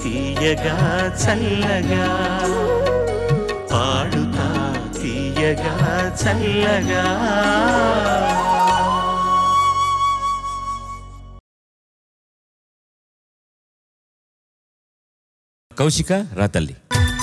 తీయగా చల్లగా పాడుతా తీయగా చల్లగా కౌశిక రా తల్లి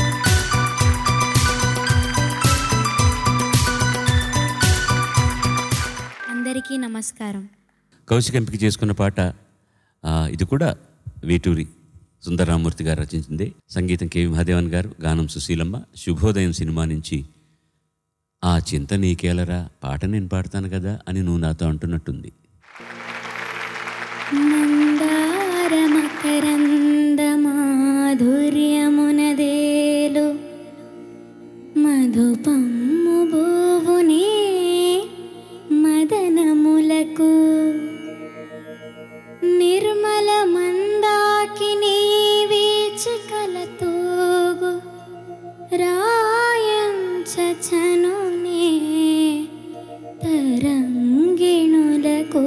అందరికీ నమస్కారం కౌశిక ఎంపిక చేసుకున్న పాట ఆ, ఇది కూడా వేటూరి సుందరరామూర్తి గారు రచించింది సంగీతం కేవి మహాదేవన్ గారు గానం సుశీలమ్మ శుభోదయం సినిమా నుంచి ఆ చింత నీకేలరా పాట నేను పాడతాను కదా అని నువ్వు నాతో అంటున్నట్టుంది మందారమకరందమాధుర్యమునదేలు మధుపమ్ము భూవునే మదనములకు నిర్మల మందాకిని వీచికలతోగు రాయం చచనునే తరంగిణులకు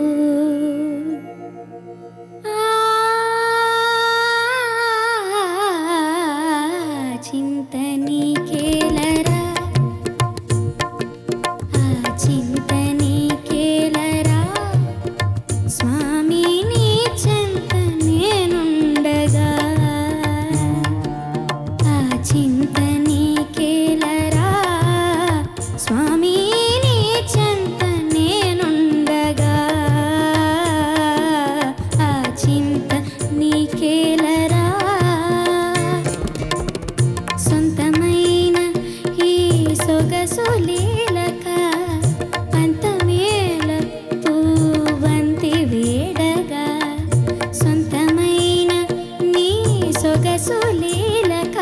చింత నీకేలరా ఆ చింత నీకేలరా స్వామి నీ చెంత నేనుండగా ఆ చింత నీకేలరా స్వామి నీ చెంత నేనుండగా ఆ చింత నీకేలరా సొంతమైన ఈ సొగసు లీలక పంతమేల పూవంతి వేడగా సొంతమైన నీ సొగసు లీలక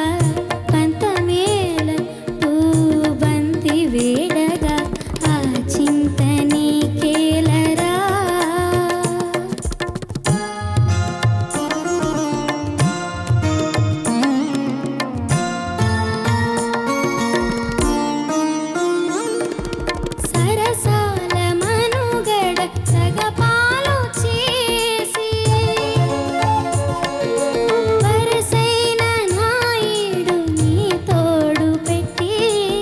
పంతమేల పూవంతి వేడగా ఆ చింత నీకేలరా సరసాల మనుగడ సగపాలు చేసి వరసైన నాయుడు నీ తోడు పెట్టి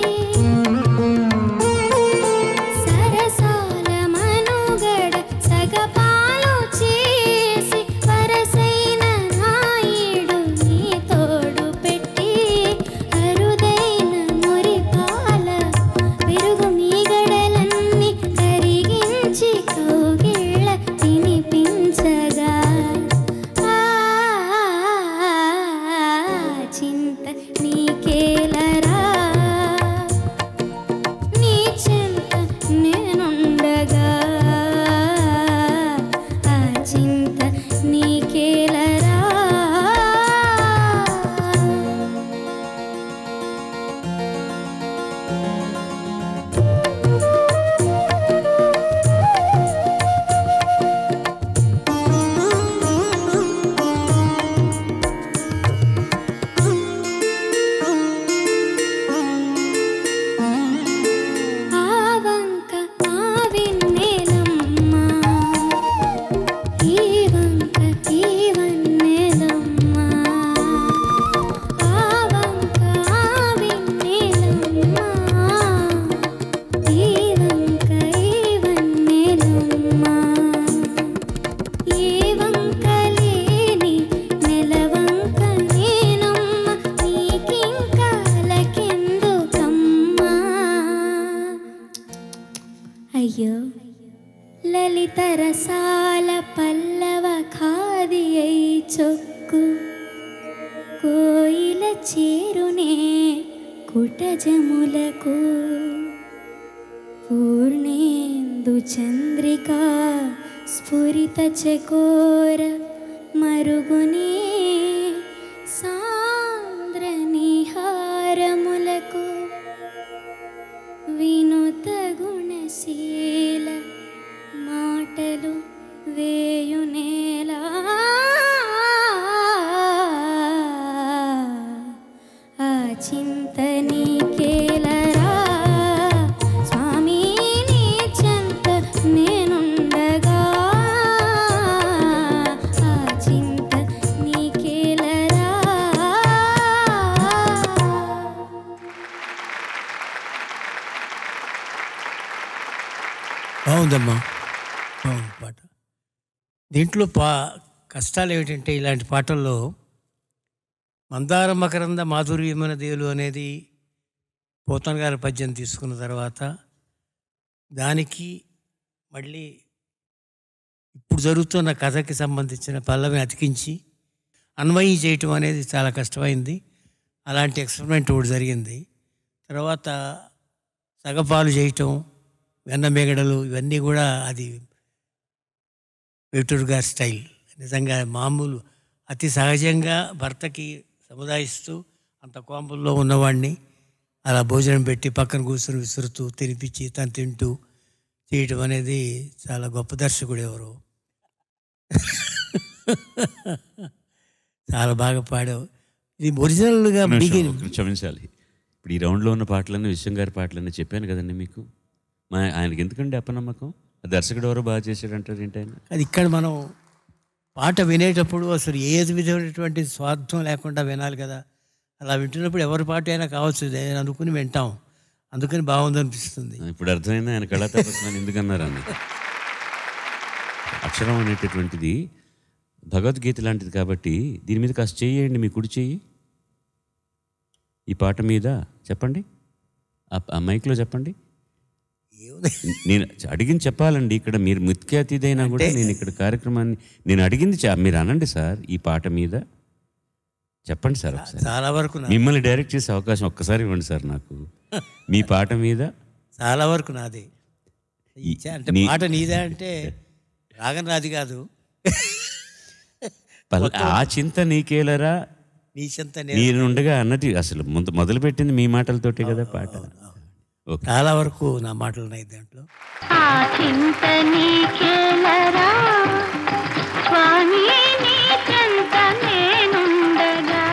సరసాల మనుగడ సగపాలు చేసి వరసైన నాయుడు నీ తోడు పెట్టి అరుదైన మురిపాల పెరుగు మీగడలన్నీ కరిగించి కౌగిళ్ళ తినిపించగా ఆ చింత నీకేలరా నీ చింత నేనుండగా ఆ చింత నీకేలరా ఆవంక ఆవిన్నెలమ్మ ఈ వంక ఈ వన్నెలమ్మ ఆవంక ఆవిన్నెలమ్మ ఈ వంక ఈ వన్నెలమ్మ ఏ వంక లేని నెలవంక నేనమ్మ నీకింకాలకెందుకమ్మా అయ్యో లలిత రసాల పల్లవ ఖాది అయి చొక్కు కోయిల చేరునే కుటజములకు పూర్ణేందు చంద్రిక స్ఫురిత చకోర మరుగునే సాంద్ర నిహారములకు వినుత గుణశీల మాటలు వేయునేలా ఆ చింత నీకేలరా స్వామి నీ చెంత నేనుండగా ఆ చింత నీ బాగుందమ్మా బాగుంది పాట దీంట్లో పా కష్టాలు ఏమిటంటే ఇలాంటి పాటల్లో మందార మకరంద మాధుర్యమైన దేవులు అనేది పోతన్ గారి పద్యం తీసుకున్న తర్వాత దానికి మళ్ళీ ఇప్పుడు జరుగుతున్న కథకి సంబంధించిన పల్లవి అతికించి అన్వయం చేయటం అనేది చాలా కష్టమైంది అలాంటి ఎక్స్పెరిమెంట్ ఒకటి జరిగింది తర్వాత సగపాలు చేయటం వెన్న మేగడలు ఇవన్నీ కూడా అది వేటూరు గారి స్టైల్ నిజంగా మామూలు అతి సహజంగా భర్తకి సముదాయిస్తూ అంత కోంపల్లో ఉన్నవాడిని అలా భోజనం పెట్టి పక్కన కూర్చొని విసురుతూ తినిపించి తను తింటూ చేయటం అనేది చాలా గొప్ప దర్శకుడు ఎవరు చాలా బాగా పాడావు ఇది ఒరిజినల్గా ఒక్క నిమిషం, బిగిన్ ఒక్క నిమిషం క్షమించాలి ఇప్పుడు ఈ రౌండ్లో ఉన్న పాటలన్నీ విశ్వం గారి పాటలన్నీ చెప్పాను కదండి మీకు మా ఆయనకి ఎందుకండి అప్పనమ్మకం ఆ దర్శకుడు ఎవరో బాగా చేశాడంటారు ఏంటి ఆయన అది ఇక్కడ మనం పాట వినేటప్పుడు అసలు ఏ విధమైనటువంటి స్వార్థం లేకుండా వినాలి కదా అలా వింటున్నప్పుడు ఎవరి పాట అయినా కావచ్చు నేను అనుకుని వింటాం అందుకని బాగుందనిపిస్తుంది ఇప్పుడు అర్థమైంది ఆయన కళా తపస్సుని ఎందుకన్నారు అని అక్షరం అనేటటువంటిది భగవద్గీత లాంటిది కాబట్టి దీని మీద కాస్త చేయండి మీ కుడి చెయ్యి ఈ పాట మీద చెప్పండి ఆ- ఆ మైక్లో చెప్పండి ఏముంది నేను అడిగింది చెప్పాలండి ఇక్కడ మీరు ముఖ్య అతిథైనా కూడా నేను ఇక్కడ కార్యక్రమాన్ని నేను అడిగింది చ- మీరు అనండి సార్ ఈ పాట మీద చెప్పండి సార్ ఒకసారి చాలా వరకు నా మిమ్మల్ని డైరెక్ట్ చేసే అవకాశం ఒక్కసారి ఇవ్వండి సార్ నాకు మీ పాట మీద చాలా వరకు నాదే ఈ- ఇచ్చా అంటే నీ- పాట నీదే అంటే రాగం నాది కాదు పల్- ఆ చింత నీకేలరా నీ చెంత నేను నేనుండగా అన్నది అసలు ముందు మొదలుపెట్టింది మీ మాటలతోటే కదా పాట ఓకే చాలా వరకు నా మాటలు ఉన్నాయి దాంట్లో ఆ చింత నీకేలరా స్వామి నీ చెంత నేనుండగా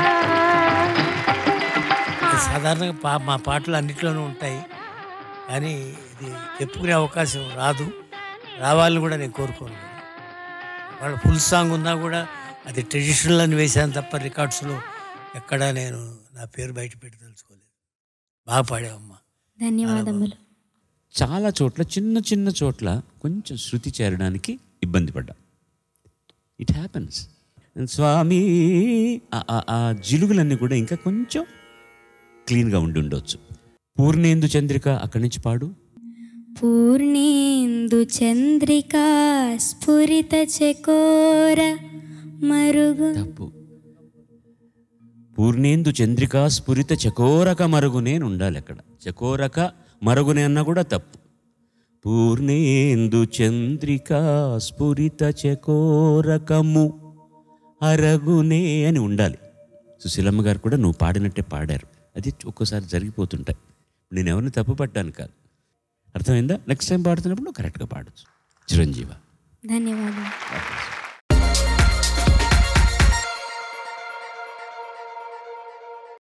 సాధారణంగా పా మా పాటలు అన్నిట్లోనూ ఉంటాయి కానీ ఇది చెప్పుకునే అవకాశం రాదు రావాలని కూడా నేను కోరుకోను వాళ్ళ ఫుల్ సాంగ్ ఉన్నా కూడా అది ట్రెడిషనల్ అని వేసాను తప్ప రికార్డ్స్లో ఎక్కడా నేను నా పేరు బయట పెట్టి తెలుసుకోలేదు బాగా పాడావమ్మా ధన్యవాదములు చాలా చోట్ల చిన్న చిన్న చోట్ల కొంచెం శృతి చేరడానికి ఇబ్బంది పడ్డా ఇట్ హ్యాపెన్స్ స్వామి ఆ- ఆ- ఆ జిలుగులన్నీ కూడా ఇంకా కొంచెం క్లీన్గా ఉండి ఉండొచ్చు పూర్ణేందు చంద్రిక అక్కడి నుంచి పాడు పూర్ణేందు చంద్రికా స్ఫురిత చకోర మరుగు తప్పు పూర్ణేందు చంద్రిక స్ఫురిత చకోరక మరుగునే అని ఉండాలి అక్కడ చకోరక మరుగునే అన్నా కూడా తప్పు పూర్ణేందు చంద్రిక స్ఫురిత చకోరకము అరగునే అని ఉండాలి సుశీలమ్మ గారు కూడా నువ్వు పాడినట్టే పాడారు అది ఒక్కోసారి జరిగిపోతుంటాయి నేను ఎవరిని తప్పు పడ్డాను కాదు అర్థమైందా నెక్స్ట్ టైం పాడుతున్నప్పుడు నువ్వు కరెక్ట్గా పాడచ్చు చిరంజీవ ధన్యవాదాలు